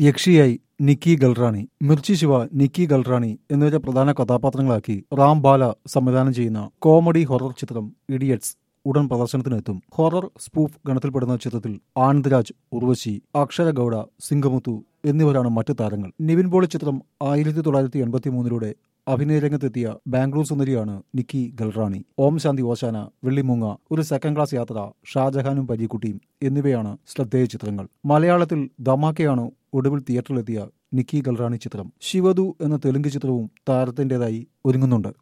യക്ഷിയായി നിക്കി ഗൽറാണി മിർച്ചി ശിവ നിക്കി ഗൽറാണി എന്നിവരെ പ്രധാന കഥാപാത്രങ്ങളാക്കി റാം ബാല സംവിധാനം ചെയ്യുന്ന കോമഡി ഹൊറർ ചിത്രം ഇഡിയറ്റ്സ് ഉടൻ പ്രദർശനത്തിനെത്തും ഹൊറർ സ്പൂഫ് ഗണത്തിൽപ്പെടുന്ന ചിത്രത്തിൽ ആനന്ദ്രാജ് ഉർവശി അക്ഷര ഗൌഡ സിംഗമുത്തു എന്നിവരാണ് മറ്റു താരങ്ങൾ നിവിൻ പോളി ചിത്രം ആയിരത്തി തൊള്ളായിരത്തി എൺപത്തി മൂന്നിലൂടെ അഭിനയ രംഗത്തെത്തിയ ബാംഗ്ലൂർ സുന്ദരിയാണ് നിക്കി ഗൽറാണി ഓം ശാന്തി ഓശാന വെള്ളിമൂങ്ങ ഒരു സെക്കൻഡ് ക്ലാസ് യാത്ര ഷാജഹാനും പരീക്കുട്ടിയും എന്നിവയാണ് ശ്രദ്ധേയ ചിത്രങ്ങൾ മലയാളത്തിൽ ധമാക്കയാണ് ഒടുവിൽ തിയേറ്ററിലെത്തിയ നിക്കി ഗൽറാണി ചിത്രം ശിവദു എന്ന തെലുങ്ക് ചിത്രവും താരത്തിന്റേതായി ഒരുങ്ങുന്നുണ്ട്